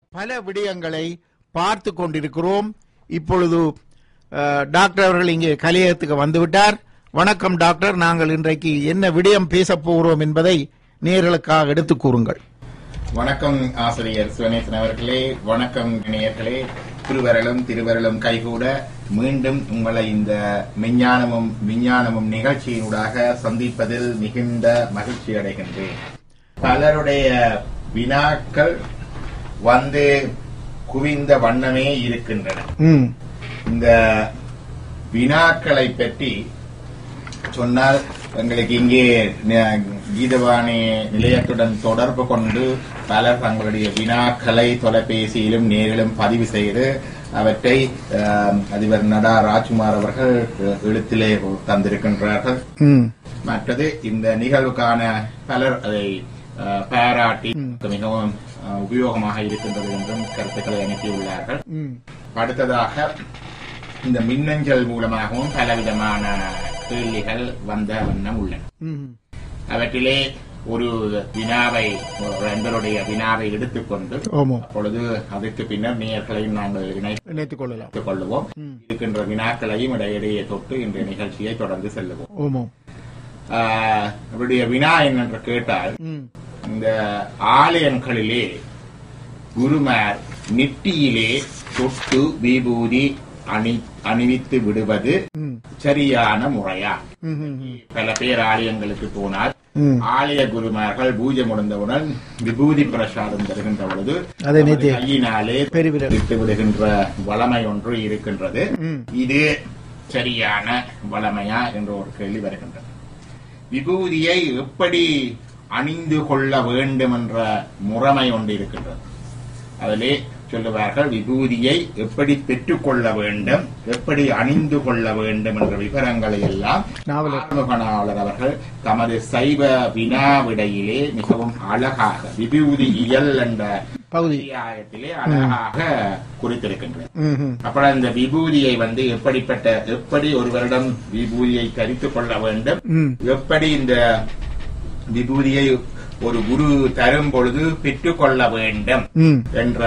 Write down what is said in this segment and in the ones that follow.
பல விடயங்களை பார்த்து கொண்டிருக்கிறோம் இப்பொழுது அஹ், டாக்டர் அவர்கள் இங்கே கலையகத்துக்கு வந்துவிட்டார் வணக்கம் டாக்டர் நாங்கள் இன்றைக்கு என்ன விடயம் பேசப் போகிறோம் என்பதை நேர்களுக்காக எடுத்துக் கூறுங்கள் வணக்கம் ஆசிரியர் சிவனேசன் அவர்களே வணக்கம் இணையர்களே திருவரலும் திருவரலும் கைகூட மீண்டும் உங்களை இந்த மெஞ்ஞானமும் விஞ்ஞானமும் நிகழ்ச்சியினூடாக சந்திப்பதில் மிகுந்த மகிழ்ச்சி அடைகின்றேன் பலருடைய வினாக்கள் வந்து குவிந்த வண்ணமே இருக்கின்றன ம் இந்த வினாக்களை பற்றி சொன்னால் எங்களுக்கு இங்கே ந- கீதவாணி நிலையத்துடன் தொடர்பு கொண்டு பலர் தங்களுடைய வினாக்களை தொலைபேசியிலும் நேரிலும் பதிவு செய்து அவற்றை ஆம், அதிபர் நடா ராஜ்குமார் அவர்கள் எழுத்திலே தந்திருக்கின்றார்கள் ம் மற்றது இந்த நிகழ்வுக்கான பலர் அதை ஆ, பாராட்டி மிகவும் ஆ, உபயோகமாக இருக்கின்றது என்றும் கருத்துக்களை அனுப்பியுள்ளார்கள் ம் அடுத்ததாக இந்த மின்னஞ்சல் மூலமாகவும் பலவிதமான கேள்விகள் வந்த வண்ணம் உள்ளன ம் அவற்றிலே ஒரு வினாவை ஒரு நண்பருடைய வினாவை எடுத்துக்கொண்டு ஓமோ அப்பொழுது அதற்கு பின்னர் நேயர்களையும் நாங்கள் இணைத்துக் இணைத்துக் கொள்ளலாம் கொள்ளுவோம் இருக்கின்ற வினாக்களையும் இடையிடையே தொட்டு இன்றைய நிகழ்ச்சியை தொடர்ந்து செல்லுவோம் ஓமோ ஆஹ், அவருடைய வினா என்னென்று கேட்டால் ம் இந்த ஆலயங்களிலே குருமார் நெற்றியிலே தொட்டு விபூதி அணி அணிவித்து விடுவது ம் சரியான முறையா ம் ம் ம் பல பேர் ஆலயங்களுக்கு போனால் ம் ஆலய குருமார்கள் பூஜை முடிந்தவுடன் விபூதி பிரசாதம் தருகின்ற பொழுது அதை நமது நேத்து கையினாலே பெருவிரல். விட்டு விடுகின்ற வளமை ஒன்று இருக்கின்றது ம். இது சரியான வளமையா என்ற ஒரு கேள்வி வருகின்றது விபூதியை எப்படி அணிந்து கொள்ள வேண்டும் என்ற முறைமை ஒன்று இருக்கின்றது அதிலே சொல்லுவார்கள் விபூதியை எப்படி பெற்றுக்கொள்ள வேண்டும் எப்படி அணிந்து கொள்ள வேண்டும் என்ற விவரங்களை எல்லாம் நாவலர். ஆறுமுக நாவலர் அவர்கள் தமது சைவ வினாவிடையிலே மிகவும் அழகாக விபூதி இயல் என்ற பகுதி அத்தியாயத்திலே அழகாக குறித்திருக்கின்றார் ம் ம் அப்புறம் இந்த விபூதியை வந்து எப்படிப்பட்ட எப்படி ஒருவரிடம் விபூதியை தரித்துக் கொள்ள வேண்டும் ம் எப்படி இந்த விபூதியை ஒரு குரு தரும் பொழுது பெற்றுக்கொள்ள வேண்டும் ம் என்ற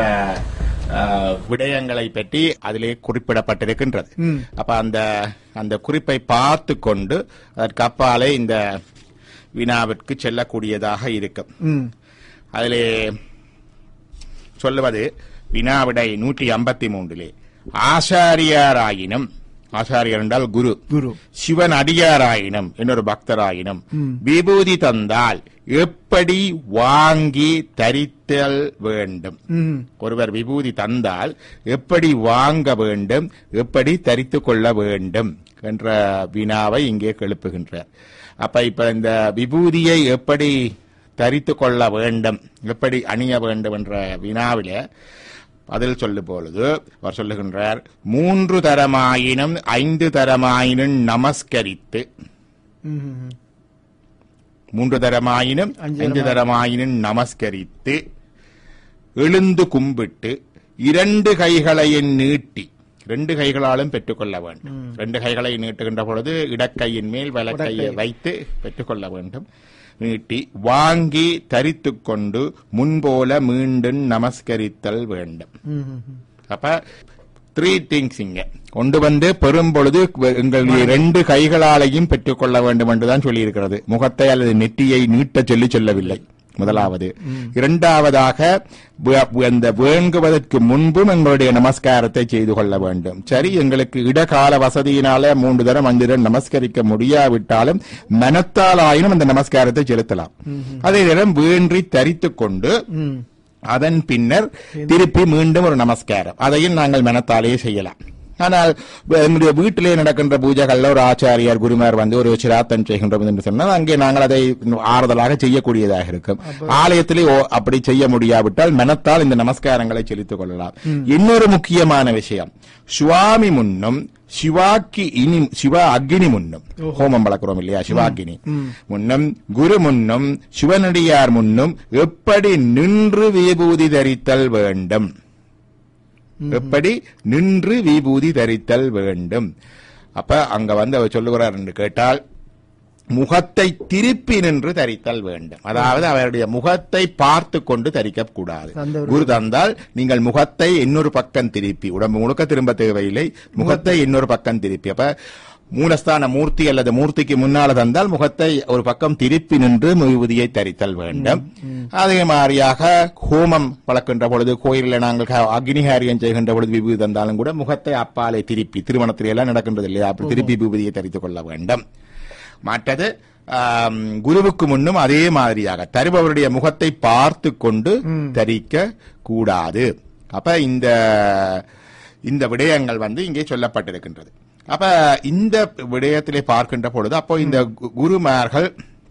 ஆஹ், விடயங்களை பற்றி அதிலே குறிப்பிடப்பட்டிருக்கின்றது ம். அப்ப அந்த அந்த குறிப்பை பார்த்து கொண்டு அதற்கு அப்பாலே இந்த வினாவிற்கு செல்லக்கூடியதாக இருக்கும் ம் அதிலே சொல்லுவது வினாவிடை நூற்றி ஐம்பத்தி மூன்றிலே ஆசாரியாராயினும் ஆசாரியர் என்றால் குரு குரு சிவன் அடியாராயினும் இன்னொரு பக்தராயினும் ம். விபூதி தந்தால் எப்படி வாங்கி தரித்தல் வேண்டும் ம் ஒருவர் விபூதி தந்தால் எப்படி வாங்க வேண்டும் எப்படி தரித்துக் கொள்ள வேண்டும் என்ற வினாவை இங்கே எழுப்புகின்றார் அப்ப இப்ப இந்த விபூதியை எப்படி தரித்துக் கொள்ள வேண்டும் எப்படி அணிய வேண்டும் என்ற வினாவில பதில் சொல்லும் பொழுது அவர் சொல்லுகின்றார் மூன்று தரமாயினும் ஐந்து தரமாயினும் நமஸ்கரித்து ம் ம் மூன்று தரமாயினும் அஞ்சு ஐந்து தரமாயினும் நமஸ்கரித்து எழுந்து கும்பிட்டு இரண்டு கைகளையும் நீட்டி ரெண்டு கைகளாலும் பெற்றுக்கொள்ள வேண்டும் ரெண்டு கைகளை நீட்டுகின்ற பொழுது இடக்கையின் மேல் வலக்கையை வலக்கை. வைத்து பெற்றுக்கொள்ள வேண்டும் நீட்டி வாங்கி தரித்துக் கொண்டு முன்போல மீண்டும் நமஸ்கரித்தல் வேண்டும் ம் ம் அப்ப த்ரீ திங்ஸ் இங்க கொண்டு வந்து பெறும் பொழுது எங்களுடைய ரெண்டு கைகளாலையும் பெற்றுக்கொள்ள வேண்டும் என்றுதான் சொல்லியிருக்கிறது முகத்தை அல்லது நெற்றியை நீட்ட சொல்லி சொல்லவில்லை முதலாவது இரண்டாவதாக வே- அந்த வேண்டுவதற்கு முன்பும் எங்களுடைய நமஸ்காரத்தை செய்து கொள்ள வேண்டும் சரி எங்களுக்கு இடகால வசதியினால மூன்று தரம் அஞ்சு தரம் நமஸ்கரிக்க முடியாவிட்டாலும் மனத்தாலாயினும் அந்த நமஸ்காரத்தை செலுத்தலாம் அதே நேரம் வேண்டி தரித்துக் கொண்டு ம் அதன் பின்னர் திருப்பி மீண்டும் ஒரு நமஸ்காரம் அதையும் நாங்கள் மனத்தாலேயே செய்யலாம் ஆனால் வ- எங்களுடைய வீட்டிலே நடக்கின்ற பூஜைகள்ல ஒரு ஆச்சாரியார் குருமார் வந்து ஒரு சிராத்தம் செய்கின்றோம் என்று சொன்னால் அங்கே நாங்கள் அதை ஆறுதலாக செய்யக்கூடியதாக இருக்கும் ஆலயத்திலே ஓ- அப்படி செய்ய முடியாவிட்டால் மனத்தால் இந்த நமஸ்காரங்களை செலுத்திக் கொள்ளலாம் இன்னொரு முக்கியமான விஷயம் சுவாமி முன்னும் சிவாக்கி இனி சிவா அக்னி முன்னும் ஹோமம் வளர்க்கிறோம் இல்லையா சிவாக்கினி முன்னும் குரு முன்னும் சிவனடியார் முன்னும் எப்படி நின்று விபூதி தரித்தல் வேண்டும் எப்படி நின்று விபூதி தரித்தல் வேண்டும் அப்ப அங்க வந்து அவர் சொல்லுகிறார் என்று கேட்டால் முகத்தை திருப்பி நின்று தரித்தல் வேண்டும் அதாவது அவருடைய முகத்தை பார்த்து கொண்டு தரிக்க கூடாது அந்த ஒரு- குரு தந்தால் நீங்கள் முகத்தை இன்னொரு பக்கம் திருப்பி உடம்பு முழுக்க திரும்ப தேவையில்லை முகத்தை இன்னொரு பக்கம் திருப்பி அப்ப மூலஸ்தான மூர்த்தி அல்லது மூர்த்திக்கு முன்னால தந்தால் முகத்தை ஒரு பக்கம் திருப்பி நின்று விபூதியை தரித்தல் வேண்டும் அதே மாதிரியாக ஹோமம் வளர்க்கின்ற பொழுது கோயிலில் நாங்கள் க- அக்னிகாரியம் செய்கின்ற பொழுது விபூதி தந்தாலும் கூட முகத்தை அப்பாலே திருப்பி திருமணத்திலே எல்லாம் நடக்கின்றது இல்லையா அப்படி திருப்பி விபூதியை தரித்துக் கொள்ள வேண்டும் மற்றது ஆம், குருவுக்கு முன்னும் அதே மாதிரியாக தருபவருடைய முகத்தை பார்த்து கொண்டு தரிக்க கூடாது அப்ப இந்த இந்த விடயங்கள் வந்து இங்கே சொல்லப்பட்டிருக்கின்றது அப்ப இந்த விடயத்திலே பார்க்கின்ற பொழுது அப்போ இந்த கு- குருமார்கள்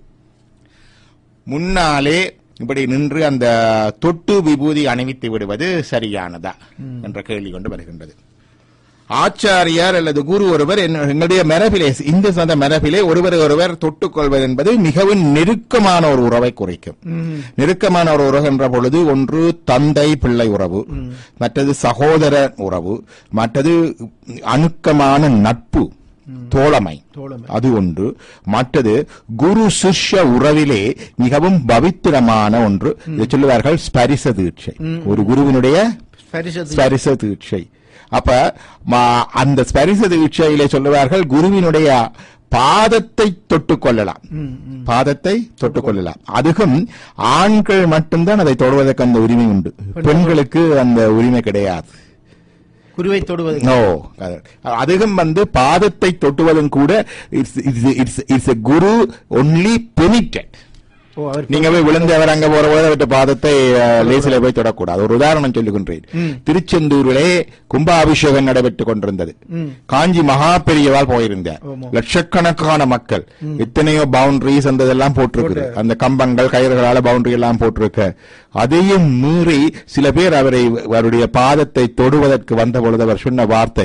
முன்னாலே இப்படி நின்று அந்த தொட்டு விபூதி அணிவித்து விடுவது சரியானதா என்ற கேள்வி கொண்டு வருகின்றது ஆச்சாரியார் அல்லது குரு ஒருவர் என்ன- எங்களுடைய மரபிலே இந்து சந்த மரபிலே ஒருவரை ஒருவர் தொட்டுக்கொள்வது என்பது மிகவும் நெருக்கமான ஒரு உறவை குறிக்கும் நெருக்கமான ஒரு உறவு என்ற பொழுது ஒன்று தந்தை பிள்ளை உறவு மற்றது சகோதர உறவு மற்றது அணுக்கமான நட்பு தோழமை தோழமை. அது ஒன்று மற்றது குரு சிஷ்ய உறவிலே மிகவும் பவித்திரமான ஒன்று இதை சொல்லுவார்கள் ஸ்பரிச தீட்சை ஒரு குருவினுடைய பரிசத்து ஸ்பரிச தீட்சை அப்ப மா- அந்த ஸ்பரிச தீட்சையிலே சொல்லுவார்கள் குருவினுடைய பாதத்தை தொட்டுக் கொள்ளலாம் பாதத்தை தொட்டுக் கொள்ளலாம் அதுக்கும் ஆண்கள் மட்டும்தான் அதை தொடுவதற்கு அந்த உரிமை உண்டு பெண்களுக்கு அந்த உரிமை கிடையாது குருவை தொடுவது நோ அதுவும் வந்து பாதத்தை தொட்டுவதும் கூட it's it's it's guru only benefited ஓ அவர் நீங்க போய் விழுந்து அவர் அங்க போற போது அவர்கிட்ட பாதத்தை அஹ், லேசில போய் தொடக்கூடாது ஒரு உதாரணம் சொல்லுகின்றேன் திருச்செந்தூரிலே கும்பாபிஷேகம் நடைபெற்றுக் கொண்டிருந்தது காஞ்சி மகா பெரியவாள் போயிருந்தார் ஆமா. லட்சக்கணக்கான மக்கள் எத்தனையோ பவுண்டரிஸ் அந்த இதெல்லாம் போட்டிருக்கு அந்த கம்பங்கள் கயிறுகளால பவுண்டரி எல்லாம் போட்டிருக்கு அதையும் மீறி சில பேர் அவரை அவருடைய பாதத்தை தொடுவதற்கு வந்த பொழுது அவர் சொன்ன வார்த்தை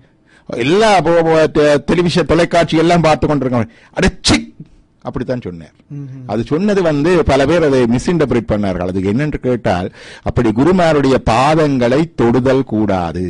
எல்லா போ- போ- டெ- டெலிவிஷன் தொலைக்காட்சி எல்லாம் பார்த்து கொண்டிருக்காங்க அடச்சி அப்படித்தான் சொன்னார் அது சொன்னது வந்து பல பேர் அதை மிஸ்இன்டர்பிரேட் பண்ணார்கள் அதுக்கு என்னென்று கேட்டால் அப்படி குருமாருடைய பாதங்களை தொடுதல் கூடாது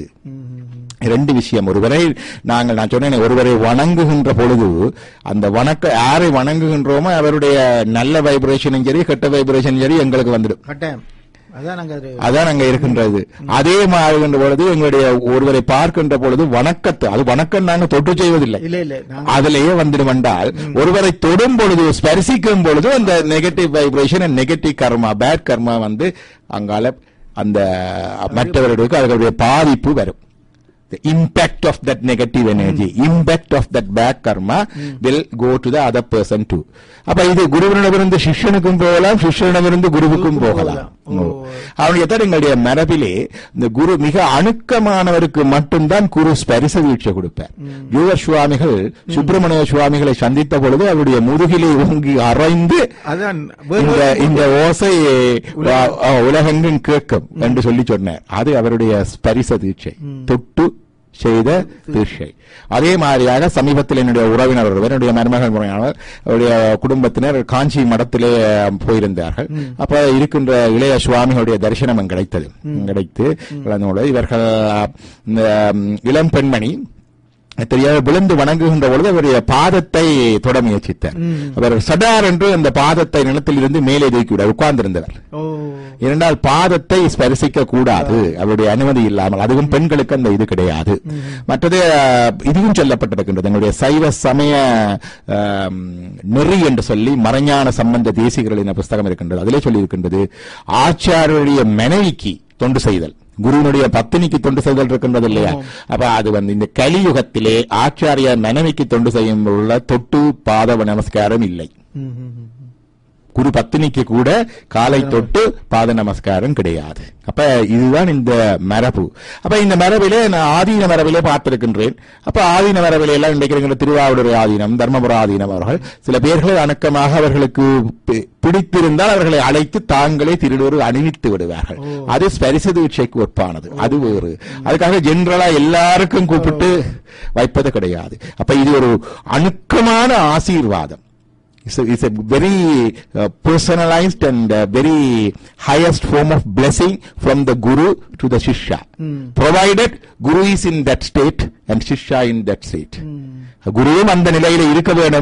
ரெண்டு விஷயம் ஒருவரை நாங்கள் நான் சொன்னேன் ஒருவரை வணங்குகின்ற பொழுது அந்த வணக்க யாரை வணங்குகின்றோமோ அவருடைய நல்ல வைப்ரேஷனும் சரி கெட்ட வைப்ரேஷனும் சரி எங்களுக்கு வந்துடும் கட்டாயம் அதான் நாங்க அது அதான் அங்க இருக்கின்றது அதே மாறுகின்ற பொழுது எங்களுடைய ஒருவரை பார்க்கின்ற பொழுது வணக்கத்தை அது வணக்கம் நாங்க தொட்டு செய்வதில்லை இல்ல இல்ல நாங்க அதிலேயே வந்துடும் என்றால் ஒருவரை தொடும் பொழுது ஸ்பரிசிக்கும் பொழுது அந்த negative vibration negative karma bad karma வந்து அங்கால அந்த மற்றவர்களுக்கு அவர்களுடைய பாதிப்பு வரும் the impact of that negative energy, impact of that bad karma will go to the other person too. அப்ப இது குருவினிடமிருந்து சிஷ்யனுக்கும் போகலாம் சிஷ்யனிடமிருந்து குருவுக்கும் போகலாம் ஓ. அவனுடைய தான் எங்களுடைய மரபிலே இந்த குரு மிக அணுக்கமானவருக்கு மட்டும்தான் குரு ஸ்பரிச வீழ்ச்சி கொடுப்பார் யுவர் சுவாமிகள் சுப்பிரமணிய சுவாமிகளை சந்தித்த பொழுது அவருடைய முதுகிலே ஓங்கி அரைந்து அதான் இந்த இந்த ஓசை அஹ், அஹ், உலகெங்கும் கேட்கும் என்று சொல்லி சொன்னார் அது அவருடைய ஸ்பரிச தீட்சை தொட்டு செய்த தீட்சை அதே மாதிரியாக சமீபத்தில் என்னுடைய உறவினர் ஒருவர் என்னுடைய மருமகள் முறையானவர் அவருடைய குடும்பத்தினர் காஞ்சி மடத்திலே அஹ், போயிருந்தார்கள் அப்ப இருக்கின்ற இளைய சுவாமிகளுடைய தரிசனம் அங்கு கிடைத்தது கிடைத்து அதனோடு இவர்கள் அஹ், இந்த ம், இளம் பெண்மணி தெரியாத விழுந்து வணங்குகின்ற பொழுது அவருடைய பாதத்தை தொட முயற்சித்தார் அவர் சடார் என்று அந்த பாதத்தை நிலத்தில் இருந்து மேலே தூக்கிவிட உட்கார்ந்திருந்தவர் ஓ இரண்டால் பாதத்தை ஸ்பரிசிக்க கூடாது அவருடைய அனுமதி இல்லாமல் அதுவும் பெண்களுக்கு அந்த இது கிடையாது மற்றது அஹ், இதுவும் சொல்லப்பட்டிருக்கின்றது எங்களுடைய சைவ சமய அஹ், நெறி என்று சொல்லி மறைஞான சம்பந்த தேசிகர்களின் புஸ்தகம் இருக்கின்றது அதிலே சொல்லி இருக்கின்றது ஆச்சாரியருடைய மனைவிக்கு தொண்டு செய்தல் குருவினுடைய பத்தினிக்கு தொண்டு செய்தல் இருக்கின்றது இல்லையா அப்ப அது வந்து இந்த கலியுகத்திலே ஆச்சாரிய மனைவிக்கு தொண்டு செய்யும் உள்ள தொட்டு பாத நமஸ்காரம் இல்லை ம், ம், ம். குரு பத்தினிக்கு கூட காலை தொட்டு பாத நமஸ்காரம் கிடையாது அப்ப இதுதான் இந்த மரபு அப்ப இந்த மரபிலே நான் ஆதீன மரபிலே பார்த்திருக்கின்றேன் அப்ப ஆதீன மரபிலே எல்லாம் இன்றைக்கு இருக்கிற திருவாவூர் ஆதீனம் தர்மபுர ஆதீனம் அவர்கள் சில பேர்கள் அணக்கமாக அவர்களுக்கு பி- பிடித்திருந்தால் அவர்களை அழைத்து தாங்களே திருடூர் அணிவித்து விடுவார்கள் அது ஸ்பரிச தீட்சைக்கு ஒப்பானது அது வேறு அதுக்காக ஜெனரலா எல்லாருக்கும் கூப்பிட்டு வைப்பது கிடையாது அப்ப இது ஒரு அணுக்கமான ஆசீர்வாதம் It's a, it's a very uh, personalized and uh, very highest form of blessing from the guru to the shishya. Provided guru is in that state and shishya in that state. குருவும் அந்த நிலையில இருக்க வேண்டும்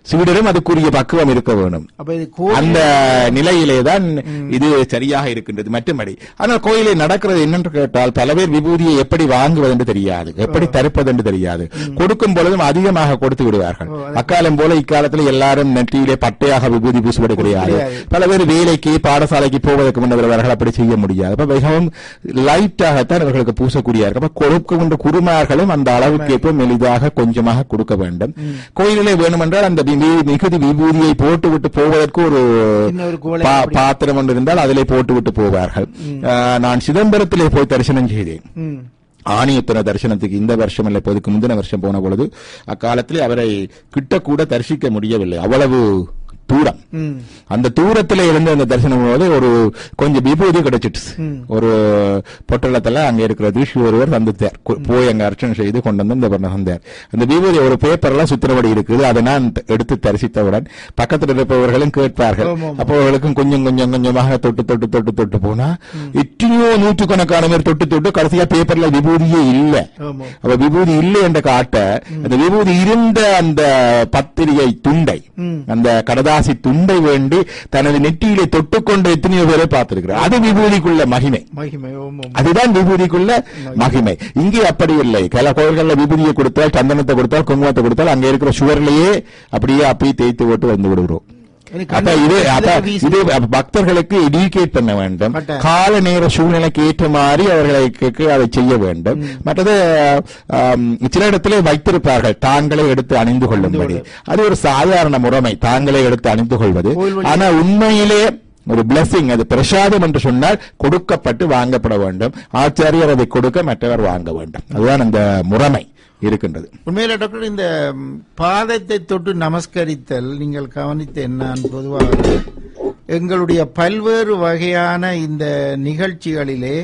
சீடரும் அதுக்குரிய பக்குவம் இருக்க வேணும் அப்ப இது கோயில் அந்த நிலையிலே தான் இது சரியாக இருக்கின்றது மற்றபடி ஆனால் கோயிலில் நடக்கிறது என்னென்று கேட்டால் பல பேர் விபூதியை எப்படி வாங்குவது என்று தெரியாது எப்படி தருப்பது என்று தெரியாது கொடுக்கும் பொழுதும் அதிகமாக கொடுத்து விடுவார்கள் அக்காலம் போல இக்காலத்தில் எல்லாரும் நெற்றியிலே பட்டையாக விபூதி பூசுவது கிடையாது கிடையாது. பல பேர் வேலைக்கு பாடசாலைக்கு போவதற்கு முன்னர் அவர்கள் அப்படி செய்ய முடியாது அப்ப மிகவும் லைட்டாகத்தான் அவர்களுக்கு பூசக்கூடியார்கள் அப்ப கொடுக்கின்ற குருமார்களும் அந்த அளவுக்கு ஏற்ப மெலிதாக கொஞ்சமாக கொடுக்க வேண்டும் கோயிலிலே வேண்டுமென்றால் அந்த வி- மிகுதி விபூதியை போட்டுவிட்டு போவதற்கு ஒரு சின்ன ஒரு குவளை பா- அப்படி. பாத்திரம் ஒன்று இருந்தால் அதிலே போட்டுவிட்டு போவார்கள் ஆஹ், நான் சிதம்பரத்திலே போய் தரிசனம் செய்தேன் ம். ஆணியப்பன தரிசனத்துக்கு இந்த வருஷம் இல்லை இப்போதுக்கு முந்தின வருஷம் போன பொழுது அக்காலத்திலே அவரை கிட்ட கூட தரிசிக்க முடியவில்லை அவ்வளவு தூரம் ம். அந்த தூரத்துல இருந்து அந்த தரிசனம் போது ஒரு கொஞ்சம் விபூதி கிடைச்சிட்டு ஒரு பொட்டலத்துல அங்க இருக்கிற ரிஷி ஒருவர் வந்துட்டார் கு- போய் அங்க அர்ச்சனை செய்து கொண்டு வந்து இந்த பண்ண வந்தார் அந்த விபூதி ஒரு பேப்பர்லாம் சுத்திரபடி இருக்குது அதை நான் த- எடுத்து தரிசித்தவுடன் பக்கத்தில் இருப்பவர்களும் கேட்பார்கள் ஆமா, ஆமா. அப்போ அவர்களுக்கும் கொஞ்சம் கொஞ்சம் கொஞ்சமாக தொட்டு தொட்டு தொட்டு தொட்டு போனா எத்தனையோ நூற்றுக்கணக்கான பேர் தொட்டு தொட்டு கடைசியா பேப்பர்ல விபூதியே இல்ல ஆமா. அப்ப விபூதி இல்லை என்ற காட்ட அந்த விபூதி இருந்த அந்த பத்திரிகை துண்டை அந்த கடதாசி துண்டை வேண்டி தனது நெற்றியிலே தொட்டுக்கொண்ட எத்தனையோ பேரை பார்த்திருக்கிறார் அது விபூதிக்குள்ள மகிமை மகிமை ஓம் ஓம். அதுதான் விபூதிக்குள்ள மகிமை இங்கே அப்படி இல்லை பல கோயில்கள்ல விபூதியை கொடுத்தால் சந்தனத்தை கொடுத்தால் குங்குமத்தை கொடுத்தால் அங்க இருக்கிற சுவர்லயே அப்படியே அப்படியே தேய்த்து போட்டு வந்து விடுகிறோம் எனக்கு அப்ப கண்ணு இது அப்ப இதுல வீசி- இது அப்ப பக்தர்களுக்கு எடியூகேட் பண்ண வேண்டும் கட்டாயம். கால நேர சூழ்நிலைக்கு ஏற்ற மாதிரி அவர்களுக்கு அதை செய்ய வேண்டும் மற்றது ஆம், சில இடத்திலே வைத்திருப்பார்கள் தாங்களே எடுத்து அணிந்து கொள்ளும்படி அது ஒரு சாதாரண முறைமை தாங்களே எடுத்து அணிந்து கொள்வது கோயில் வழி- ஆனா உண்மையிலே ஒரு பிளஸிங் அது பிரசாதம் என்று சொன்னால் கொடுக்கப்பட்டு வாங்கப்பட வேண்டும் ஆச்சாரியர் அதை கொடுக்க மற்றவர் வாங்க வேண்டும் அதுதான் அந்த முறைமை இருக்கின்றது உண்மையில டாக்டர் இந்த ம், பாதத்தை தொட்டு நமஸ்கரித்தல் நீங்கள் கவனித்த என்னன்னு பொதுவாக எங்களுடைய பல்வேறு வகையான இந்த நிகழ்ச்சிகளிலே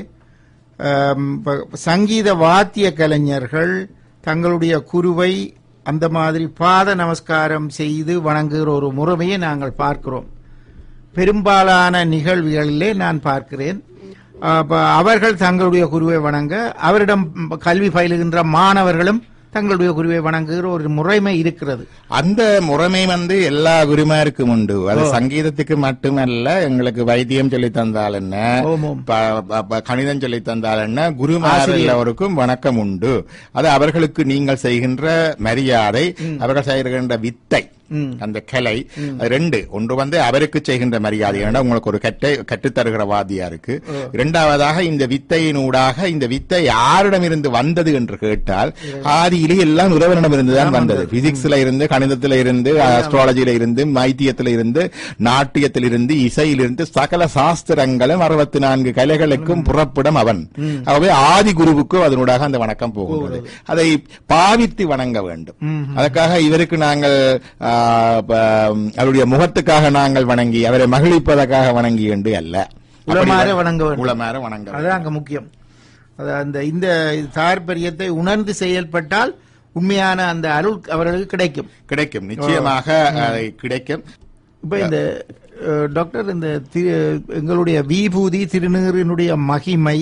ஆம், ப- சங்கீத வாத்திய கலைஞர்கள் தங்களுடைய குருவை அந்த மாதிரி பாத நமஸ்காரம் செய்து வணங்குகிற ஒரு முறைமையை நாங்கள் பார்க்கிறோம் பெரும்பாலான நிகழ்வுகளிலே நான் பார்க்கிறேன் அப்ப அவர்கள் தங்களுடைய குருவை வணங்க அவரிடம் கல்வி பயிலுகின்ற மாணவர்களும் தங்களுடைய குருவை வணங்குகிற ஒரு முறைமை இருக்கிறது அந்த முறைமை வந்து எல்லா குருமாருக்கும் உண்டு அது சங்கீதத்துக்கு மட்டுமல்ல எங்களுக்கு வைத்தியம் சொல்லி தந்தால் என்ன ஓம் ஓம். ப- ப- ப- கணிதம் சொல்லி தந்தால் என்ன குருமார் எல்லோருக்கும் வணக்கம் உண்டு அது அவர்களுக்கு நீங்கள் செய்கின்ற மரியாதை அவர்கள் செய்கின்ற வித்தை ம். அந்த கலை அது ரெண்டு ஒன்று வந்து அவருக்கு செய்கின்ற மரியாதை ஏன்னா உங்களுக்கு ஒரு கட்டை கற்றுத்தருகிற வாதியாருக்கு இரண்டாவதாக இந்த வித்தையினூடாக இந்த வித்தை யாரிடமிருந்து வந்தது என்று கேட்டால் ஆதியிலே எல்லாம் இறைவனிடம் இருந்துதான் வந்தது பிசிக்ஸ்ல இருந்து கணிதத்தில இருந்து அஸ்ட்ராலஜியில இருந்து மைத்தியத்தில இருந்து நாட்டியத்தில் இருந்து இசையிலிருந்து சகல சாஸ்திரங்களும் அறுபத்தி நான்கு கலைகளுக்கும் புறப்படும் அவன் ஆகவே ஆதி குருவுக்கு அதனூடாக அந்த வணக்கம் போகின்றது அதை பாவித்து வணங்க வேண்டும் அதற்காக இவருக்கு நாங்கள் ஆ, ப- அவருடைய முகத்துக்காக நாங்கள் வணங்கி அவரை மகிழ்விப்பதற்காக வணங்கி என்று அல்ல உளமாற அப்படி வணங்க வேண்டும். உளமாற வணங்க வேண்டும். அதுதான் அங்க முக்கியம் அது அந்த இந்த தாற்பரியத்தை உணர்ந்து செயல்பட்டால் உண்மையான அந்த அருள் அவர்களுக்கு கிடைக்கும் கிடைக்கும் நிச்சயமாக அதை கிடைக்கும் இப்ப இந்த அஹ், டாக்டர் இந்த தி- எங்களுடைய விபூதி திருநீரினுடைய மகிமை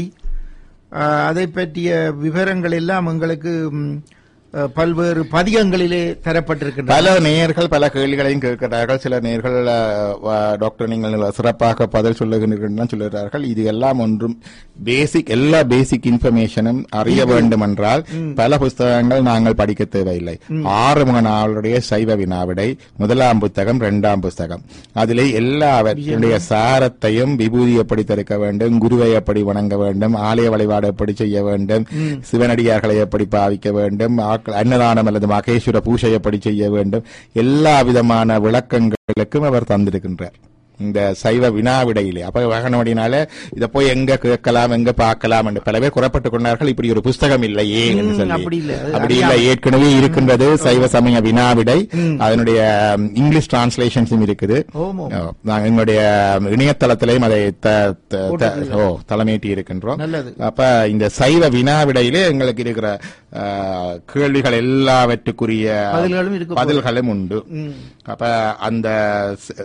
அஹ், அதை பற்றிய விவரங்கள் எல்லாம் எங்களுக்கு ம், அஹ், பல்வேறு பதிகங்களிலே தரப்பட்டிருக்கின்றன பல நேயர்கள் பல கேள்விகளையும் கேட்கிறார்கள் சில நேயர்கள் அஹ், வ- டாக்டர் நீங்கள் சிறப்பாக பதில் சொல்லுகிறீர்கள் சொல்லுகிறார்கள் இது எல்லாம் ஒன்றும் பேசிக் எல்லா பேசிக் இன்ஃபர்மேஷனும் அறிய வேண்டும் என்றால் பல புஸ்தகங்கள் நாங்கள் படிக்க தேவையில்லை ஆறுமுக நாவலுடைய சைவ வினாவிடை முதலாம் புத்தகம் இரண்டாம் புஸ்தகம் அதிலே எல்லாவற்றுடைய சாரத்தையும் விபூதி எப்படி தடுக்க வேண்டும் குருவை எப்படி வணங்க வேண்டும் ஆலய வழிபாடு எப்படி செய்ய வேண்டும் சிவனடியார்களை எப்படி பாவிக்க வேண்டும் ஆக்கள் அன்னதானம் அல்லது மகேஸ்வர பூஜை எப்படி செய்ய வேண்டும் எல்லா விதமான விளக்கங்களுக்கும் அவர் தந்திருக்கின்றார் இந்த சைவ வினாவிடையிலே அப்ப வகனவடினால இத போய் எங்க கேட்கலாம் எங்க பார்க்கலாம் என்று பல பேர் குறப்பட்டுக் கொண்டார்கள் இப்படி ஒரு புஸ்தகம் இல்லையே என்று ம், சொல்லி அப்படி இல்ல. அது அப்படி இல்ல ஏற்கனவே இருக்கின்றது சைவ சமய வினாவிடை அதனுடைய ம், இங்கிலீஷ் டிரான்ஸ்லேஷன்ஸும் இருக்குது ஓமோ ஓ, நாங்க எங்களுடைய இணையதளத்திலையும் அதை த- த- த- ஓ தலைமையிட்டி இருக்கின்றோம் நல்லது. அப்ப இந்த சைவ வினாவிடையிலே எங்களுக்கு இருக்கிற ஆ, கேள்விகள் எல்லாவற்றுக்குரிய பதில்களும் இருக்கு பதில்களும் உண்டு ம். அப்ப அந்த ச-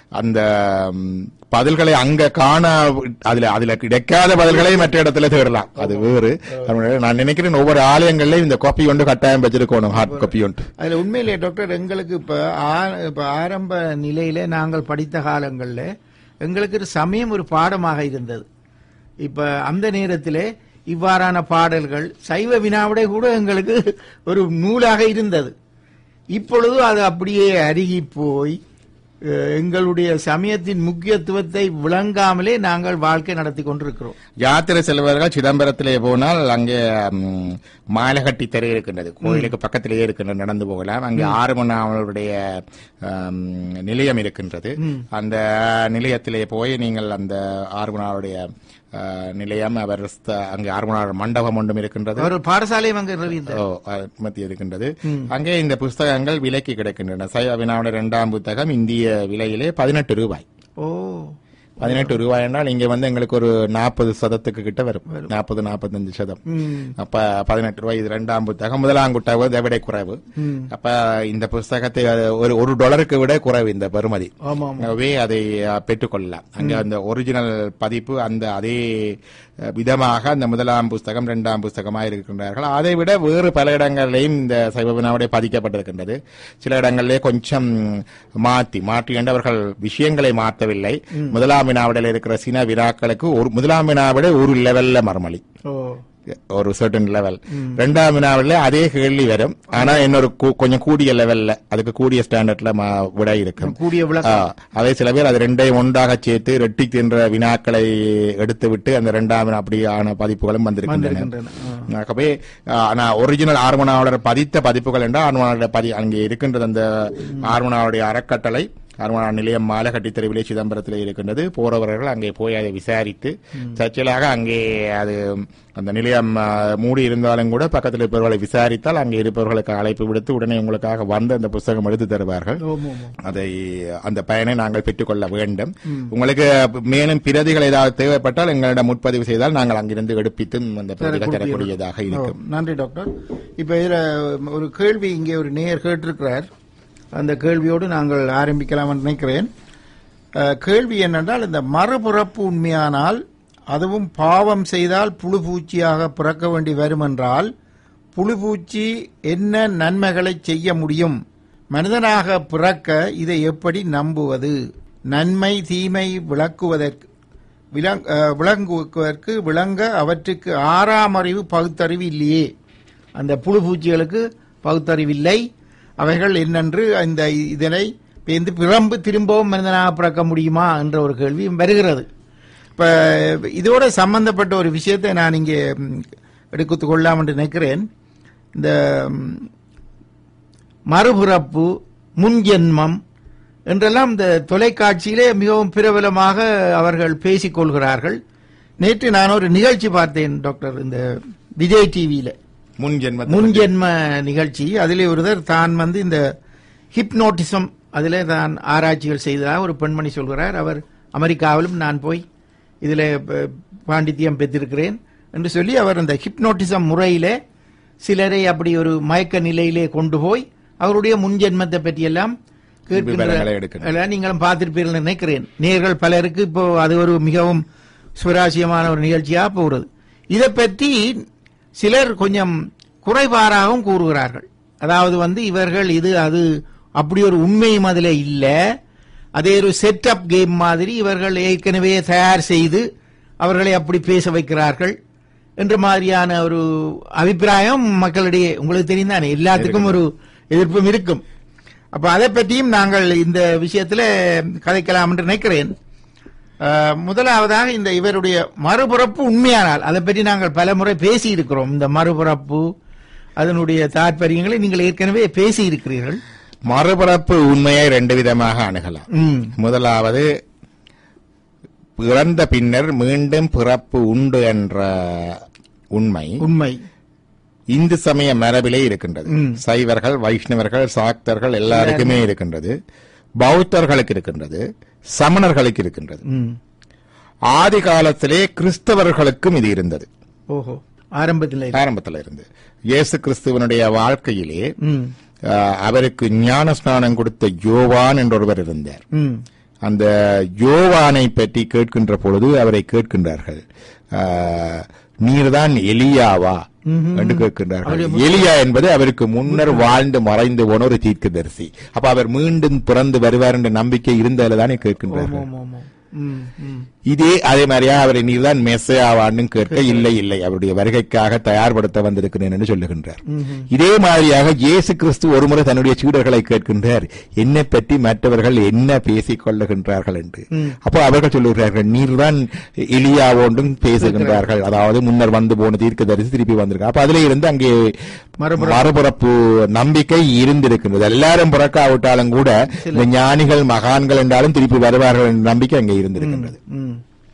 அந்த ம், பதில்களை அங்க காண அதுல அதுல கிடைக்காத பதில்களை மற்ற இடத்துல தேடலாம் அது வேறு அதனால நான் நினைக்கிறேன் ஒவ்வொரு ஆலயங்கள்லயும் இந்த காப்பி ஒன்று கட்டாயம் வச்சிருக்கணும் ஹார்ட் காப்பி ஒன்று அதுல உண்மையிலே டாக்டர் எங்களுக்கு இப்ப ஆ- இப்ப ஆரம்ப நிலையில நாங்கள் படித்த காலங்கள்ல எங்களுக்கு ஒரு சமயம் ஒரு பாடமாக இருந்தது இப்ப அந்த நேரத்திலே இவ்வாறான பாடல்கள் சைவ வினாவிடை கூட எங்களுக்கு ஒரு நூலாக இருந்தது இப்பொழுது அது அப்படியே அருகி போய் அஹ், எங்களுடைய சமயத்தின் முக்கியத்துவத்தை விளங்காமலே நாங்கள் வாழ்க்கை நடத்தி கொண்டிருக்கிறோம் யாத்திரை செல்வர்கள் சிதம்பரத்திலே போனால் அங்கே ம், மாலகட்டி தெரு இருக்கின்றது கோயிலுக்கு பக்கத்திலேயே இருக்கின்றது நடந்து போகலாம் அங்கே ஆறுமணாவளுடைய ஆம், நிலையம் இருக்கின்றது அந்த நிலையத்திலே போய் நீங்கள் அந்த ஆறுமணாவுடைய ஆ, நிலையம் அவர் ஸ்த- அங்கே ஆறுமணார் மண்டபம் ஒன்றும் இருக்கின்றது அவர் பாடசாலையும் அங்கே நிறுவித்தார் ஓ மத்திய இருக்கின்றது அங்கே இந்த புஸ்தகங்கள் விலைக்கு கிடைக்கின்றன சைவ வினாவுடைய இரண்டாம் புத்தகம் இந்திய விலையிலே பதினெட்டு ரூபாய் ஓ பதினெட்டு ரூபாய் என்றால் இங்க வந்து எங்களுக்கு ஒரு நாற்பது சதத்துக்கு கிட்ட வரும் நாற்பது நாற்பத்தஞ்சு சதம் ம். அப்ப பதினெட்டு ரூபாய் இது ரெண்டாம் புத்தகம் முதலாம் புத்தகம் இதை விட குறைவு அப்ப இந்த புஸ்தகத்தை அது ஒரு ஒரு டாலருக்கு விட குறைவு இந்த பெறுமதி ஆமா ஆமா ஆகவே அதை அஹ், பெற்றுக்கொள்ளலாம் அங்க அந்த ஒரிஜினல் பதிப்பு அந்த அதே அஹ், விதமாக அந்த முதலாம் புஸ்தகம் இரண்டாம் புஸ்தகமாக இருக்கின்றார்கள் அதை விட வேறு பல இடங்களிலேயும் இந்த சைவவினாவுடைய பதிக்கப்பட்டிருக்கின்றது சில இடங்களிலே கொஞ்சம் மாற்றி மாற்றி என்றவர்கள் விஷயங்களை மாற்றவில்லை முதலாம் வினாவிடல் இருக்கிற சின வினாக்களுக்கு ஒரு முதலாம் வினாவிட ஒரு லெவல்ல மறுமொழி ஓ ஒரு சர்டன் லெவல் ரெண்டாம் வினாவில் அதே கேள்வி வரும் ஆனா இன்னொரு கூ- கொஞ்சம் கூடிய லெவல்ல அதுக்கு கூடிய ஸ்டாண்டர்ட்ல ம- விட இருக்கும் கூடிய ஆ, விளக்கம் அதே சில பேர் அது ரெண்டையும் ஒன்றாக சேர்த்து ரெட்டி தின்ற வினாக்களை எடுத்து விட்டு அந்த ரெண்டாம் வினா அப்படியான பதிப்புகளும் வந்திருக்கின்றன வந்திருக்கின்றன ஆ. ஆகவே ஆனா ஒரிஜினல் ஆர்வனாளர் பதித்த பதிப்புகள் என்றால் ஆர்வனாளர் பதி அங்கே இருக்கின்றது அந்த ஆர்வனாளுடைய அறக்கட்டளை ஆர்வனாளர் நிலையம் மாலகட்டி தெருவிலே சிதம்பரத்தில் இருக்கின்றது போறவர்கள் அங்கே போய் அதை விசாரித்து தற்செயலாக அங்கே அது அந்த நிலையம் ஆ, மூடி இருந்தாலும் கூட பக்கத்தில் இருப்பவர்களை விசாரித்தால் அங்கே இருப்பவர்களுக்கு அழைப்பு விடுத்து உடனே உங்களுக்காக வந்து அந்த புஸ்தகம் எடுத்து தருவார்கள் ஆமா, ஆமா. அதை அந்த பயனை நாங்கள் பெற்றுக்கொள்ள வேண்டும் உங்களுக்கு மேலும் பிரதிகள் ஏதாவது தேவைப்பட்டால் எங்களிடம் முற்பதிவு செய்தால் நாங்கள் அங்கிருந்து எடுப்பித்தும் அந்த பிரதிகள் தரக்கூடியதாக இருக்கும் ஓ, நன்றி டாக்டர் இப்ப இதுல ஒரு கேள்வி இங்கே ஒரு நேயர் கேட்டிருக்கிறார் அந்த கேள்வியோடு நாங்கள் ஆரம்பிக்கலாம் என்று நினைக்கிறேன் அஹ், கேள்வி என்னென்றால் இந்த மறுபிறப்பு உண்மையானால் அதுவும் பாவம் செய்தால் புழு பூச்சியாக பிறக்க வேண்டி வரும் என்றால் புழு பூச்சி என்ன நன்மைகளை செய்ய முடியும் மனிதனாக பிறக்க இதை எப்படி நம்புவது நன்மை தீமை விளக்குவதற்கு விளங் அஹ், விளங்குவதற்கு விளங்க அவற்றுக்கு ஆறாம் அறிவு பகுத்தறிவு இல்லையே அந்த புழு பூச்சிகளுக்கு பகுத்தறிவு இல்லை அவைகள் என்னென்று இந்த இதனை பேந்து பிறம்பு திரும்பவும் மனிதனாக பிறக்க முடியுமா என்ற ஒரு கேள்வி வருகிறது இப்ப இதோட சம்பந்தப்பட்ட ஒரு விஷயத்தை நான் இங்கே ம், எடுத்துக் கொள்ளலாம் என்று நினைக்கிறேன் இந்த ம், மறுபிறப்பு முன்ஜென்மம் என்றெல்லாம் இந்த தொலைக்காட்சியிலே மிகவும் பிரபலமாக அவர்கள் பேசிக் கொள்கிறார்கள் நேற்று நான் ஒரு நிகழ்ச்சி பார்த்தேன் டாக்டர் இந்த விஜய் டிவியில முன் ஜென்ம முன்ஜென்ம நிகழ்ச்சி அதிலே ஒருவர் தான் வந்து இந்த ஹிப்னோட்டிசம் அதிலே தான் ஆராய்ச்சிகள் செய்ததாக ஒரு பெண்மணி சொல்கிறார் அவர் அமெரிக்காவிலும் நான் போய் இதில் ப- பாண்டித்தியம் பெற்றிருக்கிறேன் என்று சொல்லி அவர் அந்த ஹிப்னோட்டிசம் முறையிலே சிலரை அப்படி ஒரு மயக்க நிலையிலே கொண்டு போய் அவருடைய முன்ஜென்மத்தை பற்றியெல்லாம் விவரங்களை எடுக்கணும். கேட்கின்ற எல்லாம் நீங்களும் பார்த்திருப்பீர்கள் நினைக்கிறேன் நேர்கள் பலருக்கு இப்போ அது ஒரு மிகவும் சுவராசியமான ஒரு நிகழ்ச்சியா போகிறது இதை பற்றி சிலர் கொஞ்சம் குறைபாராகவும் கூறுகிறார்கள் அதாவது வந்து இவர்கள் இது அது அப்படி ஒரு உண்மையும் அதில் இல்ல அதே ஒரு செட்டப் கேம் மாதிரி இவர்கள் ஏற்கனவே தயார் செய்து அவர்களை அப்படி பேச வைக்கிறார்கள் என்ற மாதிரியான ஒரு அபிப்பிராயம் மக்களிடையே உங்களுக்கு தெரியும் தானே எல்லாத்துக்கும் ஒரு எதிர்ப்பும் இருக்கும் அப்ப அதை பற்றியும் நாங்கள் இந்த விஷயத்துல கதைக்கலாம் என்று நினைக்கிறேன் அஹ், முதலாவதாக இந்த இவருடைய மறுபிறப்பு உண்மையானால் அதை பற்றி நாங்கள் பல முறை பேசி இருக்கிறோம் இந்த மறுபிறப்பு அதனுடைய தாற்பயங்களை நீங்கள் ஏற்கனவே பேசி இருக்கிறீர்கள் மறுபிறப்பு உண்மையை ரெண்டு விதமாக அணுகலாம் ம், முதலாவது இறந்த பின்னர் மீண்டும் பிறப்பு உண்டு என்ற உண்மை உண்மை இந்து சமய மரபிலே இருக்கின்றது ம். சைவர்கள் வைஷ்ணவர்கள் சாக்தர்கள் எல்லாருக்குமே இருக்கின்றது பௌத்தர்களுக்கு இருக்கின்றது சமணர்களுக்கு இருக்கின்றது ம், ஆதி காலத்திலே கிறிஸ்தவர்களுக்கும் இது இருந்தது ஓஹோ ஆரம்பத்தில் ஆரம்பத்தில் இருந்து இயேசு கிறிஸ்துவனுடைய வாழ்க்கையிலே ம், ஆஹ், அவருக்கு ஞான ஸ்நானம் கொடுத்த யோவான் என்றொருவர் இருந்தார் ம், அந்த யோவானை பற்றி கேட்கின்ற பொழுது அவரை கேட்கின்றார்கள் ஆஹ், நீர்தான் எலியாவா என்று கேட்கின்றார்கள் எலியா என்பது அவருக்கு முன்னர் வாழ்ந்து மறைந்து போன ஒரு தீர்க்கதரிசி அப்ப அவர் மீண்டும் பிறந்து வருவார் என்ற நம்பிக்கை இருந்ததில் தானே கேட்கின்றார்கள் ஆமாம், ஆமாம். ம், ம். இதே அதே மாதிரியா அவரை நீர்தான் மெஸ்ஸாவான்னு கேட்க இல்லை இல்லை அவருடைய வருகைக்காக தயார்படுத்த வந்திருக்கிறேன் என்று சொல்லுகின்றார் இதே மாதிரியாக இயேசு கிறிஸ்து ஒருமுறை தன்னுடைய சீடர்களை கேட்கின்றார் என்னை பற்றி மற்றவர்கள் என்ன பேசிக் கொள்ளுகின்றார்கள் என்று அப்போ அவர்கள் சொல்லுகிறார்கள் நீர்தான் எலியாவோண்டும் பேசுகின்றார்கள் அதாவது முன்னர் வந்து போன தீர்க்கதரிசி திருப்பி வந்திருக்காங்க அப்ப அதிலே இருந்து அங்கே மறுபுறம். மறுபுறப்பு நம்பிக்கை இருந்திருக்கின்றது எல்லாரும் பிறக்காவிட்டாலும் கூட இந்த ஞானிகள் மகான்கள் என்றாலும் திருப்பி வருவார்கள் என்ற நம்பிக்கை அங்கே இருந்திருக்கின்றது ம்.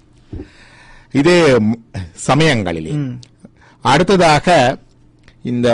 இது ம், சமயங்களிலே அடுத்ததாக இந்த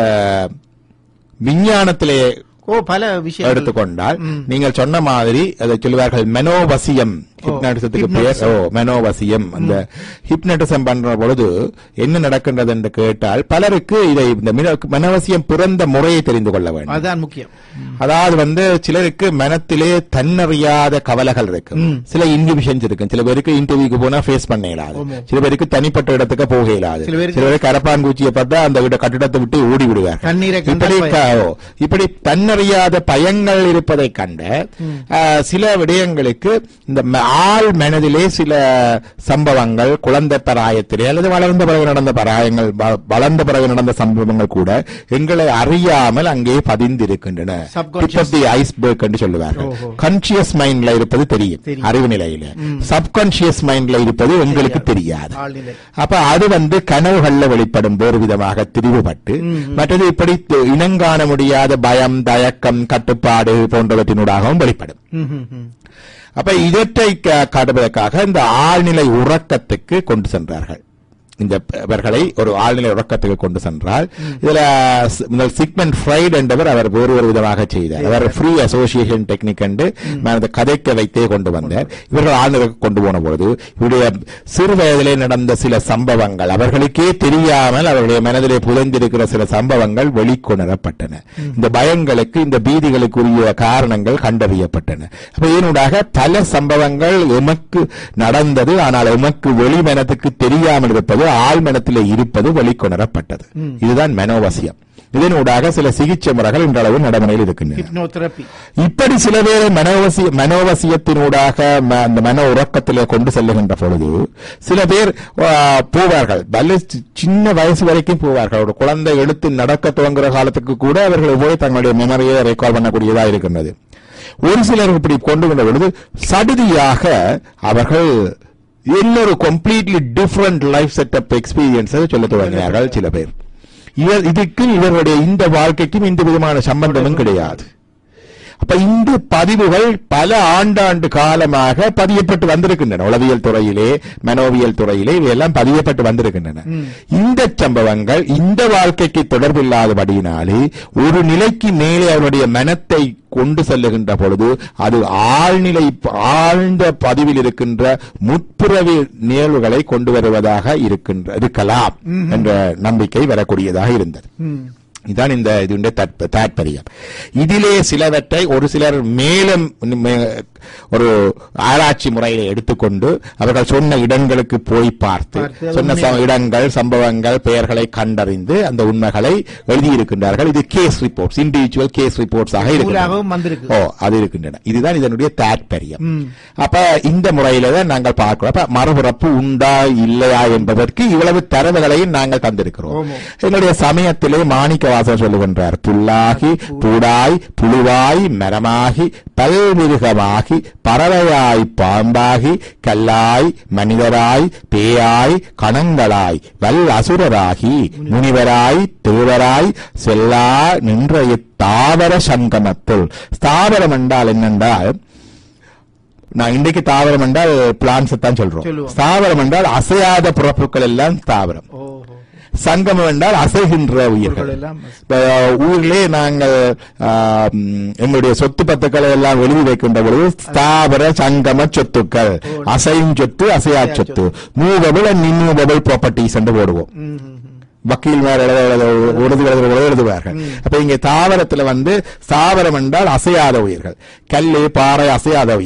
விஞ்ஞானத்திலே ஓ பல விஷயம் எடுத்துக்கொண்டால் நீங்கள் சொன்ன மாதிரி அதை சொல்லுவார்கள் மெனோவசியம் ஹிப்னாட்டிசத்துக்கு பேர் ஓ மெனோவசியம் அந்த ஹிப்னட்டிசம் பண்ற பொழுது என்ன நடக்கின்றது என்று கேட்டால் பலருக்கு இதை இந்த மெனோ- மெனோவசியம் பிறந்த முறையை தெரிந்து கொள்ள வேண்டும் அதுதான் முக்கியம் அதாவது வந்து சிலருக்கு மனத்திலே தன்னறியாத கவலைகள் இருக்கு சில இன்ஹிபிஷன்ஸ் இருக்கு சில பேருக்கு இன்டர்வியூக்கு போனா ஃபேஸ் பண்ண இயலாது சில பேருக்கு தனிப்பட்ட இடத்துக்கு போக இயலாது சில பேருக்கு- சில பேருக்கு கரப்பான் பூச்சியை பார்த்தா அந்த விட கட்டிடத்தை விட்டு ஓடி விடுவார் கண்ணீரை இப்படி கண்டால் க- ஓ, இப்படி தன்னறியாத பயங்கள் இருப்பதை கண்ட ஆ, சில விடயங்களுக்கு இந்த ம- ஆள் மனதிலே சில சம்பவங்கள் குழந்தை பராயத்திலே அல்லது வளர்ந்த பிறகு நடந்த பராயங்கள் வ- வளர்ந்த பிறகு நடந்த சம்பவங்கள் கூட எங்களை அறியாமல் அங்கே பதிந்திருக்கின்றன Subconscious. ஐஸ்பர்க் என்று சொல்லுவார்கள் ஓஹோ. கான்சியஸ் மைண்ட்ல இருப்பது தெரியும் தெரியும். அறிவு நிலையில சப்கான்சியஸ் மைண்ட்ல இருப்பது உங்களுக்கு தெரியாது ஆழ்நிலை அப்ப அது வந்து கனவுகள்ல வெளிப்படும் வேறு விதமாக திரிவுபட்டு மற்றது இப்படி த- இனங்காண முடியாத பயம் தயக்கம் கட்டுப்பாடு போன்றவற்றினூடாகவும் வெளிப்படும் ம், ம், ம். அப்ப இவற்றை க- காட்டுவதற்காக இந்த ஆழ்நிலை உறக்கத்துக்கு கொண்டு சென்றார்கள் இந்த ப- இவர்களை ஒரு ஆழ்நிலை உறக்கத்துக்கு கொண்டு சென்றால் இதுல ஸ்- முதல் சிக்மெண்ட் ஃப்ரைட் என்பவர் அவர் வேறு ஒரு விதமாக செய்தார் அவர் ஃப்ரீ அசோசியேஷன் டெக்னிக் என்று அந்த கதைக்க வைத்தே கொண்டு வந்தார் இவர்கள் ஆழ்நிலைக்கு கொண்டு போன பொழுது இவருடைய சிறு வயதிலே நடந்த சில சம்பவங்கள் அவர்களுக்கே தெரியாமல் அவருடைய மனதிலே புதைந்திருக்கிற சில சம்பவங்கள் வெளிக்கொணரப்பட்டன இந்த பயங்களுக்கு இந்த பீதிகளுக்குரிய காரணங்கள் கண்டறியப்பட்டன அப்ப இதனூடாக பல சம்பவங்கள் எமக்கு நடந்தது ஆனால் எமக்கு வெளிமனத்துக்கு தெரியாமல் இருப்பது ஆழ்மனத்திலே இருப்பது வெளிக்கொணரப்பட்டது இதுதான் மனோவசியம் இதனூடாக சில சிகிச்சை முறைகள் இன்றளவு நடைமுறையில் இருக்கின்றன ஹிப்னோதெரப்பி இப்படி சில பேரை மனோவசிய மனோவசியத்தினூடாக ம- அந்த மன உறக்கத்திலே கொண்டு செல்லுகின்ற பொழுது சில பேர் ஆ, போவார்கள் வல்ல சி- சின்ன வயசு வரைக்கும் போவார்கள் ஒரு குழந்தை எடுத்து நடக்க துவங்குற காலத்துக்கு கூட அவர்கள் போய் தங்களுடைய மெமரியை ரெக்கார்ட் பண்ணக்கூடியதா இருக்கின்றது ஒரு சிலர் இப்படி கொண்டு வந்த பொழுது சடுதியாக அவர்கள் இன்னொரு கம்ப்ளீட்லி டிஃபரண்ட் லைஃப் செட்டப் எக்ஸ்பீரியன்ஸை சொல்ல துவங்கினார்கள் சில பேர் இவர் இதுக்கு இவர்களுடைய இந்த வாழ்க்கைக்கும் எந்த விதமான சம்பந்தமும் கிடையாது அப்ப இந்த பதிவுகள் பல ஆண்டாண்டு காலமாக பதியப்பட்டு வந்திருக்கின்றன உளவியல் துறையிலே மனோவியல் துறையிலே இவையெல்லாம் பதியப்பட்டு வந்திருக்கின்றன இந்த சம்பவங்கள் இந்த வாழ்க்கைக்கு தொடர்பில்லாதபடியினாலே ஒரு நிலைக்கு மேலே அவருடைய மனத்தை கொண்டு செல்லுகின்ற பொழுது அது ஆழ்நிலை ஆழ்ந்த பதிவில் இருக்கின்ற முற்புறவி நிகழ்வுகளை கொண்டு வருவதாக இருக்கின்ற இருக்கலாம் என்ற நம்பிக்கை வரக்கூடியதாக இருந்தது ம். இதான் இந்த இதுடைய தற்ப- தாற்பயம் இதிலே சிலவற்றை ஒரு சிலர் மேலும் மே- ஒரு ஆராய்ச்சி முறையை எடுத்துக்கொண்டு அவர்கள் சொன்ன இடங்களுக்கு போய் பார்த்து பார்த்து அது சொன்ன ச- இடங்கள் சம்பவங்கள் பெயர்களை கண்டறிந்து அந்த உண்மைகளை எழுதியிருக்கின்றார்கள் இது case reports individual case reports ஆக இருக்கின்றன நூலாகவும் வந்திருக்கு ஓ அது இருக்கின்றன இதுதான் இதனுடைய தாற்பயம் ம். அப்ப இந்த முறையில தான் நாங்கள் பார்க்கிறோம் அப்ப மறுபிறப்பு உண்டா இல்லையா என்பதற்கு இவ்வளவு தரவுகளையும் நாங்கள் தந்திருக்கிறோம் ஆமாம். எங்களுடைய சமயத்திலே மாணிக்கவாசர் சொல்லுகின்றார் புல்லாகி பூடாய் புழுவாய் மரமாகி பல்மிருகமாகி பறவையாய் பாம்பாகி கல்லாய் மனிதராய் பேயாய் கணங்களாய் வல் அசுரராகி முனிவராய் தேவராய் செல்லா நின்ற இத்தாவர சங்கமத்துள் ஸ்தாவரம் என்றால் என்னென்றால் நான் இன்றைக்கு தாவரம் என்றால் பிளான்ஸ் தான் சொல்றோம் சொல்லுவோம். ஸ்தாவரம் என்றால் அசையாத பிறப்புகள் எல்லாம் தாவரம் ஓஹோ சங்கமம் என்றால் அசைகின்ற உயிர்கள் பொருட்கள் எல்லாம் இப்ப, ஊரிலே நாங்கள் ஆ, ம், எங்களுடைய சொத்து பத்துக்களை எல்லாம் எழுதி வைக்கின்ற பொழுது ஸ்தாபர சங்கம சொத்துக்கள் அசையும் சொத்து அசையா சொத்து மூவபிள் அண்ட் இன்மூவபிள் ப்ராப்பர்ட்டிஸ் என்று போடுவோம் ம், ம், ம். வக்கீல் மேல எழுத எழுத உறுதி எழுதுகிற எழுதுவார்கள் அப்ப இங்க தாவரத்துல வந்து ஸ்தாவரம் என்றால் அசையாத உயிர்கள் கல்லு பாறை அசையாத உயிர்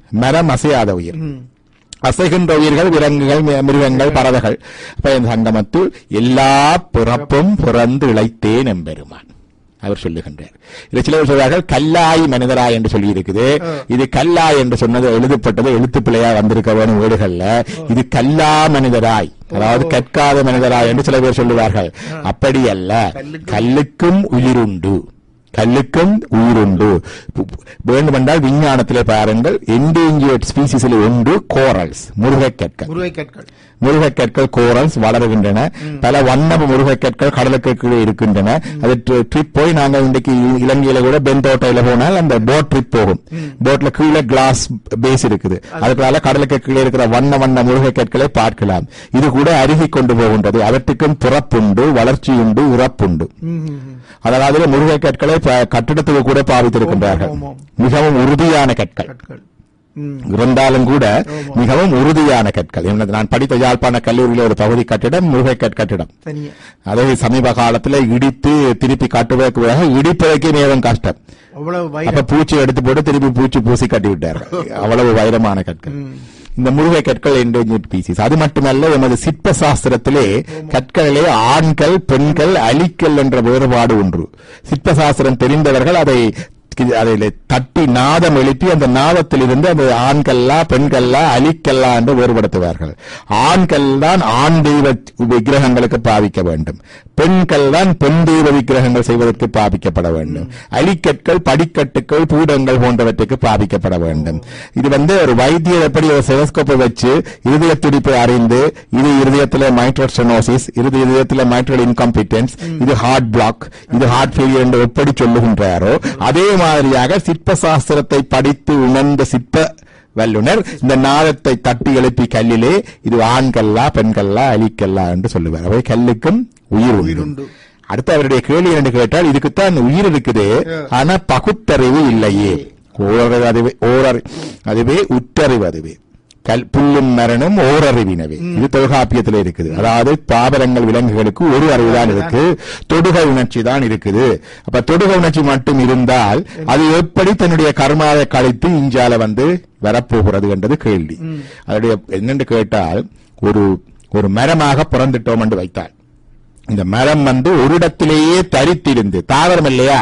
மரம் அசையாத உயிர் ம். அசைகின்ற உயிர்கள் விலங்குகள் மி- மிருகங்கள் பறவைகள் அப்ப இந்த சங்கமத்துள் எல்லா பிறப்பும் பிறந்து இழைத்தேன் எம்பெருமான் அவர் சொல்லுகின்றார் இது சிலர் சொல்றார்கள் கல்லாய் மனிதராய் என்று சொல்லி இருக்குது இது கல்லாய் என்று சொன்னது எழுதப்பட்டது எழுத்து பிழையா வந்திருக்க வேணும் வீடுகள்ல இது கல்லா மனிதராய் அதாவது கற்காத மனிதராய் என்று சில பேர் சொல்லுவார்கள் அப்படி அல்ல கல்லுக்கும் உயிருண்டு கல்லுக்கும் உயிருண்டு வேண்டுமென்றால் விஞ்ஞானத்திலே பாருங்கள் என்டேஞ்சர்ட் ஸ்பீசிஸில் ஒன்று கோரல்ஸ் முருகைக்கற்கள் முருகைக்கற்கள் முருகைக்கற்கள் கோரல்ஸ் வளருகின்றன பல வண்ண முருகைக்கற்கள் கடலுக்கு கீழே இருக்கின்றன அது ட்ரிப் போய் நாங்க இன்றைக்கு இலங்கையில கூட பெந்தோட்டையில போனால் அந்த போட் ட்ரிப் போகும் போட்ல கீழே கிளாஸ் பேஸ் இருக்குது அதுக்குள்ள கடலுக்கு கீழே இருக்கிற வண்ண வண்ண முருகைக்கற்களை பார்க்கலாம் இது கூட அருகி கொண்டு போகின்றது அவற்றுக்கும் பிறப்புண்டு வளர்ச்சியுண்டு இறப்புண்டு ம், ம், ம். அதாவது முருகைக்கற்களை ப- கட்டிடத்துக்கு கூட பாவித்திருக்கின்றார்கள் ஆமாம், ஆமாம். மிகவும் உறுதியான கற்கள் கற்கள் ம். இருந்தாலும் கூட மிகவும் உறுதியான கற்கள் என்னது நான் படித்த யாழ்ப்பாண கல்லூரியில ஒரு பகுதி கட்டிடம் முருகைக்கற் கட்டிடம் தனியா அதை சமீப காலத்துல இடித்து திருப்பி கட்டுவதற்கு பதிலாக இடிப்பதற்கே மிகவும் கஷ்டம் அவ்வளவு அப்ப வைரம் பூச்சி எடுத்து போட்டு திருப்பி பூச்சி பூசி கட்டி விட்டார்கள் அவ்வளவு வைரமான கற்கள் இந்த முருகை கற்கள் என்டேஞ்சர்ட் பீசிஸ் அது மட்டுமல்ல எமது சிற்ப சாஸ்திரத்திலே கற்களிலே ஆண்கள் பெண்கள் அலிக்கல் என்ற வேறுபாடு ஒன்று சிற்ப சாஸ்திரம் தெரிந்தவர்கள் அதை அதில் தட்டி நாதம் எழுப்பி அந்த நாதத்தில் இருந்து அந்த ஆண்கல்லா பெண்கல்லா அலிக்கல்லா என்று வேறுபடுத்துவார்கள் ஆண்கள் தான் ஆண் தெய்வ விக்கிரகங்களுக்கு பாவிக்க வேண்டும் பெண்கள் தான் பெண் தெய்வ விக்கிரகங்கள் செய்வதற்கு பாவிக்கப்பட வேண்டும் அலிக்கற்கள் படிக்கட்டுகள் பூடங்கள் போன்றவற்றுக்கு பாவிக்கப்பட வேண்டும் இது வந்து ஒரு வைத்தியர் எப்படி ஒரு செலஸ்கோப்பை வச்சு இருதய துடிப்பை அறிந்து இது இருதயத்தில் மைட்ரல் ஸ்டெனோசிஸ் இது இருதயத்தில் மைட்ரல் இன்காம்பிட்டன்ஸ் இது ஹார்ட் பிளாக் இது ஹார்ட் ஃபெயிலியர் என்று எப்படி சொல்லுகின்றாரோ அதே மாதிரியாக சிற்ப சாஸ்திரத்தை படித்து உணர்ந்த சிற்ப வல்லுனர் இந்த நாதத்தை தட்டி எழுப்பி கல்லிலே இது ஆண்கல்லா பெண்கல்லா அலிக்கல்லா என்று சொல்லுவார் அவை கல்லுக்கும் உயிர் உண்டு உண்டு. அடுத்து அவருடைய கேள்வி என்று கேட்டால் இதுக்குத்தான் உயிர் இருக்குது ஆனா பகுத்தறிவு இல்லையே ஓரறிவு அதுவே ஓரறி அதுவே உற்றறிவு அதுவே கல் புல்லும் மரணும் ஓரறிவினவே இது தொல்காப்பியத்தில் இருக்குது அதாவது தாவரங்கள் விலங்குகளுக்கு ஒரு அறிவு தான் இருக்கு தொடுக உணர்ச்சி தான் இருக்குது அப்ப தொடுக உணர்ச்சி மட்டும் இருந்தால் அது எப்படி தன்னுடைய கர்மாவை கழித்து இஞ்சால வந்து வரப்போகிறது என்றது கேள்வி அதனுடைய என்னென்று கேட்டால் ஒரு ஒரு மரமாக பிறந்துட்டோம் என்று வைத்தால் இந்த மரம் வந்து ஒரு இடத்திலேயே தரித்திருந்து தாவரம் இல்லையா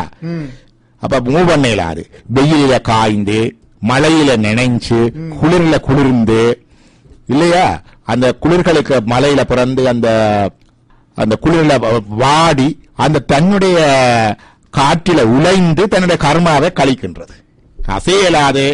அப்ப மூவ் பண்ண இயலாது வெயிலில காய்ந்து மழையில நினைஞ்சு குளிர்ல குளிர்ந்து இல்லையா அந்த குளிர்களுக்கு மலையில பிறந்து அந்த அந்த குளிர்ல வ- வாடி அந்த தன்னுடைய காற்றில உழைந்து தன்னுடைய கர்மாவை கழிக்கின்றது அசையலாது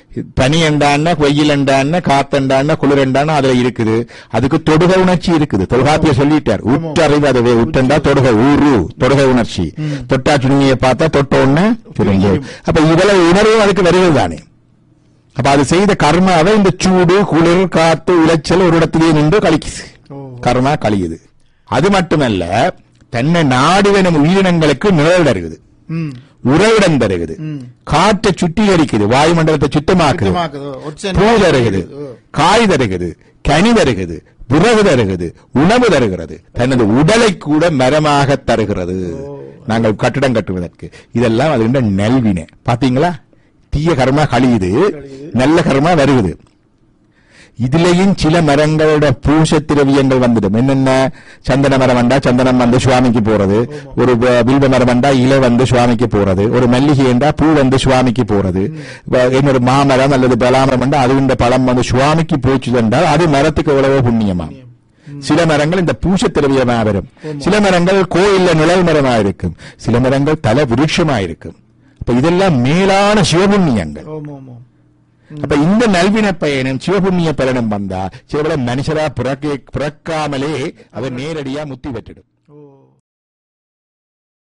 பனி என்றான்னா வெயில் என்றான்னா காத்தண்டான்னா குளிர் என்றான்னா அதுல இருக்குது அதுக்கு தொடுக உணர்ச்சி இருக்குது தொல்காப்பிய சொல்லிட்டார் உற்றறிவு அதுவே உற்றண்டா தொடுக ஊரு தொடுக உணர்ச்சி தொட்டா சுருங்கிய பார்த்தா தொட்ட உடனே சுருங்கி அப்ப இவ்வளவு உணர்வும் அதுக்கு வருவது தானே அப்ப அது செய்த கர்மாவை இந்த சூடு குளிர் காத்து உளைச்சல் ஒரு இடத்திலேயே நின்று கழிக்குது ஓ. கர்மா கழியுது அது மட்டுமல்ல தன்னை நாடி வேணும் உயிரினங்களுக்கு நிழல் தருகுது ம். உறைவிடம் தருகுது ம். காற்றை சுத்திகரிக்குது வாயுமண்டலத்தை சுத்தமாக்குது சுத்தமாக்குது. ஒட்சன் பூ தருகுது ஓ. காய் தருகுது கனி தருகுது விறகு தருகிறது உணவு தருகிறது தனது உடலை கூட மரமாக தருகிறது நாங்கள் கட்டிடம் கட்டுவதற்கு இதெல்லாம் அது நல்வினை பாத்தீங்களா தீய கர்மா கழியுது நல்ல கர்மா வருகுது இதுலயும் சில மரங்களோட பூச திரவியங்கள் வந்துடும் என்னென்ன சந்தன மரம் வந்தா சந்தனம் வந்து சுவாமிக்கு போறது ஒரு வ- வில்வ மரம் வந்தா இலை வந்து சுவாமிக்கு போறது ஒரு மல்லிகை என்றா பூ வந்து சுவாமிக்கு போறது வ- இன்னொரு மாமரம் அல்லது பலாமரம் வந்தா அது இந்த பழம் வந்து சுவாமிக்கு போச்சு என்றால் அது மரத்துக்கு எவ்வளவோ புண்ணியமா சில மரங்கள் இந்த பூச திரவியமா வரும் சில மரங்கள் கோயில்ல நிழல் மரமா இருக்கும் சில மரங்கள் தல விருட்சமா இருக்கும் அப்ப இதெல்லாம் மேலான சிவபுண்ணியங்கள் ஓம் ஓம் ஓம் அப்ப இந்த நல்வின பயனும் சிவபுண்ணிய பலனும் வந்தா சிவபல மனுஷரா பிறக்க பிறக்காமலே அவர் நேரடியா முத்தி பெற்றிடும்